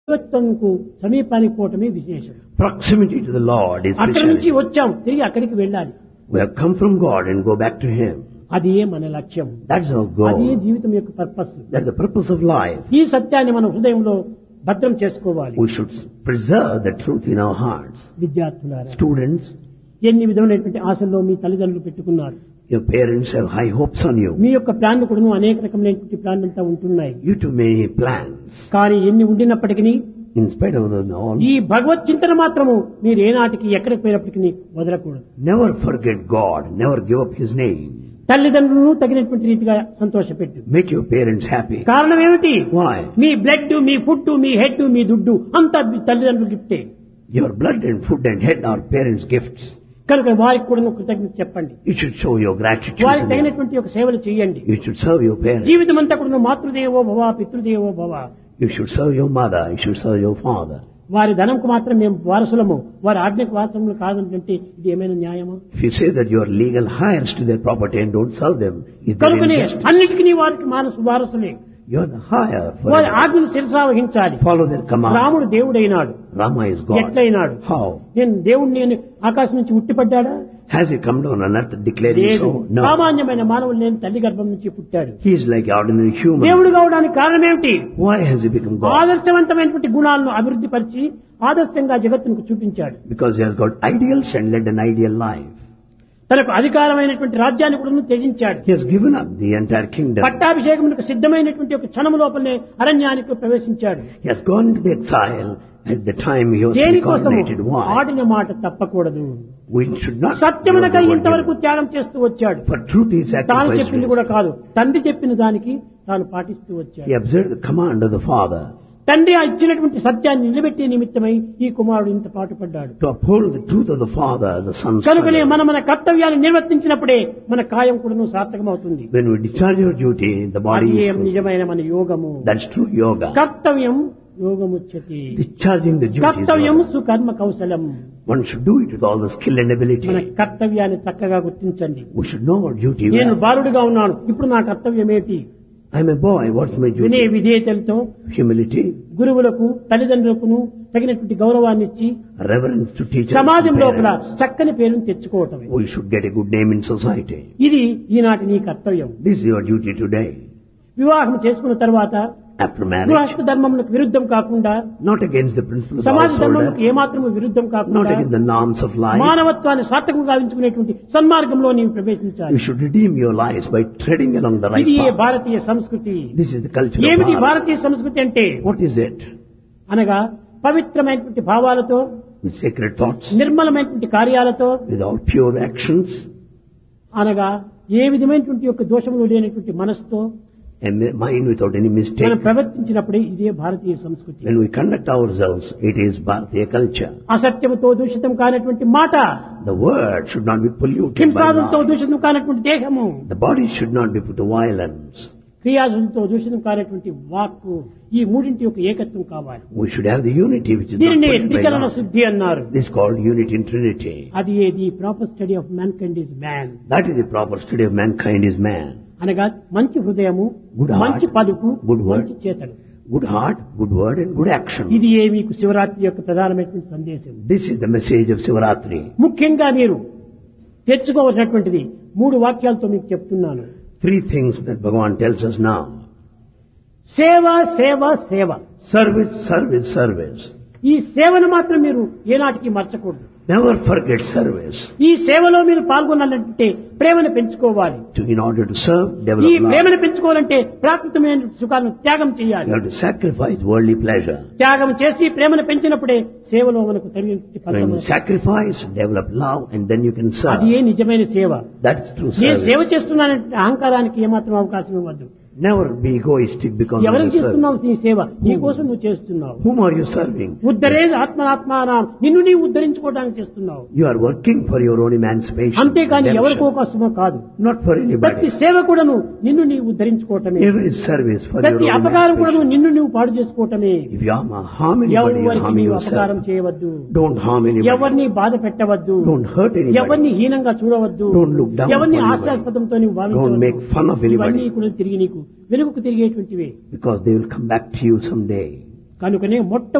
దైవత్వంకు సమీపానికి పోవటమే విశేషం Proximity to the Lord is అక్కడి నుంచి speciality. వచ్చాం తిరిగి అక్కడికి వెళ్ళాలి We have come from God and go back to Him. అది ఏ మన లక్ష్యం That's our అది ఏ goal. జీవితం యొక్క purpose That's the purpose of life. ఈ సత్యాన్ని మన హృదయంలో భద్రం చేసుకోవాలి We should preserve the truth in our hearts. విద్యార్థులారా Students, ఎన్ని విధమైనటువంటి ఆశల్లో మీ తల్లిదండ్రులు పెట్టుకున్నారు your parents have high hopes on you. మీ యొక్క ప్లాన్లు కూడా అనేక రకమైనటువంటి ప్లాన్లు అంతా ఉంటున్నాయి You too many plans. కానీ ఎన్ని ఉండినప్పటికీ In spite of them all, ఈ భగవత్ చింతన మాత్రము మీరు ఏనాటికి ఎక్కడికి పోయినప్పటికీ వదలకూడదు never forget God. Never give up His name. తల్లిదండ్రులను తగినటువంటి రీతిగా సంతోషపెట్టు Make your parents happy. కారణం ఏమిటి Why? మీ బ్లడ్ మీ ఫుడ్ మీ హెడ్ మీ దుడ్డు అంతా మీ తల్లిదండ్రులు గిఫ్టే Your blood and food and head are parents' gifts. కనుక వారికి కూడా కృతజ్ఞత చెప్పండి You should show your gratitude వారికి to them. తగినటువంటి ఒక సేవలు చేయండి You should serve your parents. జీవితం అంతా కూడా మాతృదేవో భవ పితృదేవో భవ You should serve your mother. You should serve your father. వారి ధనంకు మాత్రం మేము వారసులము వారి ఆజ్ఞకు వారసులము కాదంటే ఇది ఏమైనా న్యాయమా If you say that you are legal heirs to their property and don't serve them, is that కనుకనే injustice? అన్నిటికీ వారికి మానసు వారసులే You are the higher for వారి them. ఆజ్ఞను శిరసా వహించాలి Follow their command. రాముడు దేవుడైనాడు Rama is God. ఎట్లయినాడు How? నేను దేవుణ్ణి నేను ఆకాశం నుంచి ఉట్టిపడ్డాడా Has he come down on earth declaring లేదు so? No. సామాన్యమైన మానవుడు నేను తల్లి గర్భం నుంచి పుట్టాడు He is like ordinary human. దేవుడు కావడానికి కారణం ఏమిటి Why has he become God? ఆదర్శవంతమైనటువంటి గుణాలను అభివృద్ధి పరిచి ఆదర్శంగా జగత్తుకు చూపించాడు Because he has got ideals and led an ideal life. తనకు అధికారమైనటువంటి రాజ్యాన్ని కూడా త్యజించాడు He has given up the entire kingdom. పట్టాభిషేకములకు సిద్ధమైనటువంటి ఒక క్షణము లోపలనే అరణ్యానికి ప్రవేశించాడు He has gone to the exile at the time he was to be దేనికోసము coronated. Why? ఆడిన మాట తప్పకూడదు We should not. సత్యమునకై do what ఇంతవరకు we త్యాగం చేస్తూ వచ్చాడు do. For truth he తాను sacrificed. చెప్పింది కూడా కాదు తండ్రి చెప్పిన దానికి తాను పాటిస్తూ వచ్చాడు He observed the command of the father తండ్రి ఆ ఇచ్చినటువంటి సత్యాన్ని నిలబెట్టే నిమిత్తమై ఈ కుమారుడు ఇంత పాటుపడ్డాడు to uphold the truth of the father, the son's కనుకనే father. మన మన కర్తవ్యాన్ని నిర్వర్తించినప్పుడే మన కాయం కూడా సార్థకమవుతుంది When we discharge our duty, the body అది is ఏం full. నిజమైన మన యోగము That's true yoga. కర్తవ్యం యోగముచ్యతి Discharging the duty. is కర్తవ్యం yoga. సుకర్మ కౌశలం One should do it with all the skill and మన ability. కర్తవ్యాన్ని చక్కగా గుర్తించండి We should know our duty. నేను well. బాలుడిగా ఉన్నాను ఇప్పుడు నా కర్తవ్యం ఏంటి I'm a boy. What's my వినయ duty? విధేయతలతో Humility, గురువులకు తల్లిదండ్రులకును తగినటువంటి గౌరవాన్ని ఇచ్చి reverence to teachers. సమాజం and లోపల parents. చక్కని పేరును తెచ్చుకోవటమే We should get a good name in society. ఇది ఈనాటి నీ కర్తవ్యం This is your duty today. వివాహం చేసుకున్న తర్వాత After marriage, గృహస్థ ధర్మములకు విరుద్ధం కాకుండా not against the principles of సమాజ household, ధర్మములకు ఏమాత్రము విరుద్ధం not కాకుండా against the norms of life. మానవత్వాన్ని సార్థకంగా గావించుకునేటువంటి సన్మార్గంలో నీవు ప్రవేశించాలి You should redeem your lives by treading along the right ఇది ఏ path. భారతీయ సంస్కృతి This is the culture of ఏమిటి Bharat. భారతీయ సంస్కృతి అంటే What is it? అనగా పవిత్రమైనటువంటి భావాలతో With sacred thoughts, నిర్మలమైనటువంటి కార్యాలతో with all pure actions, అనగా ఏ విధమైనటువంటి యొక్క దోషములు లేనటువంటి మనసుతో and mind without any mistake. మనం ప్రవర్తించినప్పుడే ఇదే భారతీయ సంస్కృతి When we conduct ourselves, it is Bharatiya culture. అసత్యముతో దూషితం కానటువంటి మాట The word should not be polluted by హింసాదులతో lies. దూషితం కానటువంటి దేహము The body should not be put to violence. క్రియాశులతో దూషితం కానటువంటి వాక్కు ఈ మూడింటి యొక్క ఏకత్వం కావాలి We should have the unity which is not దీనిని polluted by త్రికరణ lies. శుద్ధి అన్నారు This is called unity in Trinity. అది ఏది proper study of mankind is man That is the proper study of mankind is man. అనగా మంచి హృదయము Good heart, మంచి పలుకు good word. మంచి చేతడు Good heart, good word and good action. ఇది ఏ మీకు శివరాత్రి యొక్క ప్రధానమైనటువంటి సందేశం This is the message of Sivaratri. ముఖ్యంగా మీరు తెచ్చుకోవలసినటువంటిది మూడు వాక్యాలతో మీకు చెప్తున్నాను Three things that Bhagavan tells us now. సేవ సేవ సేవ Service, service, service. ఈ సేవను మాత్రం మీరు ఏనాటికి మర్చకూడదు Never forget service. ఈ సేవలో మీరు పాల్గొనాలంటే ప్రేమను పెంచుకోవాలి To, in order to serve, ఈ develop love. ప్రేమను పెంచుకోవాలంటే ప్రాకృతమైన సుఖాలను త్యాగం చేయాలి You have to sacrifice worldly pleasure. త్యాగం చేసి ప్రేమను పెంచినప్పుడే సేవలో మనకు తగిన When ఫలితం you sacrifice, develop love, and then you can serve. అది ఏ నిజమైన సేవ That's true నేను service. సేవ చేస్తున్నానంటే అహంకారానికి ఏమాత్రం అవకాశం ఇవ్వద్దు Never be egoistic because of ఎవరికి your service. చేస్తున్నావు నీ సేవ నీ కోసం నువ్వు చేస్తున్నావు Whom are you serving? ఉద్ధరే ఆత్మనాత్మానం నిన్ను నీవు ఉద్ధరించుకోవడానికి చేస్తున్నావు You are working for your own emancipation. అంతేకాని redemption. ఎవరికో కోసమో కాదు Not for ప్రతి anybody. సేవ కూడాను నిన్ను నీవు ఉద్ధరించుకోవటమే Every service for your ప్రతి own అపకారం కూడాను emancipation. నిన్ను నీవు పాడు చేసుకోవటమే If you harm harm anybody, you are ఎవరికి harming నీవు అపకారం yourself. చేయవద్దు Don't harm anybody. ఎవరిని బాధ పెట్టవద్దు Don't hurt anybody. ఎవరిని హీనంగా చూడవద్దు Don't look down ఎవరిని upon anybody. హాస్యాస్పదంతో నీవు Don't make fun of భావించవద్దు anybody. ఇవన్నీ కూడా తిరిగి నీకు వెలుగుకు తిరిగేటువంటివే Because they will come back to you someday. కనుకనే మొట్ట